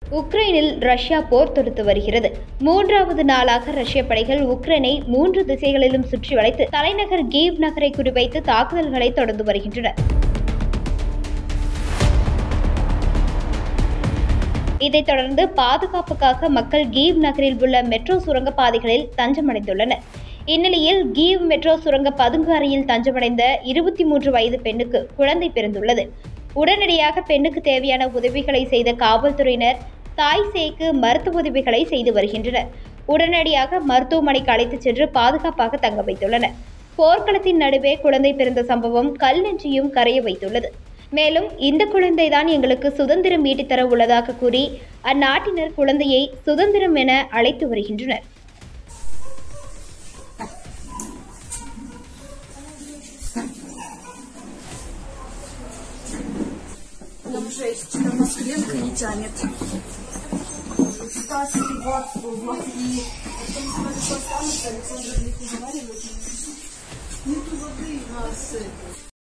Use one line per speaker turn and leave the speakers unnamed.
உக்ரைனில் ரஷ்யா போர் தொடுத்து வருகிறது மூன்றாவது நாளாக ரஷ்ய படைகள் உக்ரைனை மூன்று திசைகளிலும் சுற்றி வளைத்து தலைநகர் கீவ் நகரை குறிவைத்து தாக்குதல்களை தொடர்ந்து வருகின்றன இதைத் தொடர்ந்து பாதுகாப்புக்காக மக்கள் கீவ் நகரில் உள்ள மெட்ரோ சுரங்கப்பாதைகளில் தஞ்சமடைந்துள்ளனர் இந்நிலையில் கீவ் மெட்ரோ சுரங்க பதுங்கு அறையில் தஞ்சமடைந்த இருபத்தி மூன்று வயது பெண்ணுக்கு குழந்தை பிறந்துள்ளது உடனடியாக பெண்ணுக்கு தேவையான உதவிகளை செய்த காவல்துறையினர் தாய் சேய்க்கு மருத்துவ உதவிகளை செய்து வருகின்றனர் உடனடியாக மருத்துவமனைக்கு அழைத்துச் சென்று பாதுகாப்பாக தங்க வைத்துள்ளனர் போர்க்களத்தின் நடுவே குழந்தை பிறந்த சம்பவம் கல் நெஞ்சியும் கரைய வைத்துள்ளது மேலும் இந்த குழந்தைதான் எங்களுக்கு சுதந்திரம் ஈட்டித்தர உள்ளதாக கூறி அந்நாட்டினர் குழந்தையை சுதந்திரம் என அழைத்து வருகின்றனர்
Нам жесть, там нас коленка не тянет. Стас, вот, вот, и потом смотришь, что останутся, Александр не разговаривает. Нету воды у нас. это.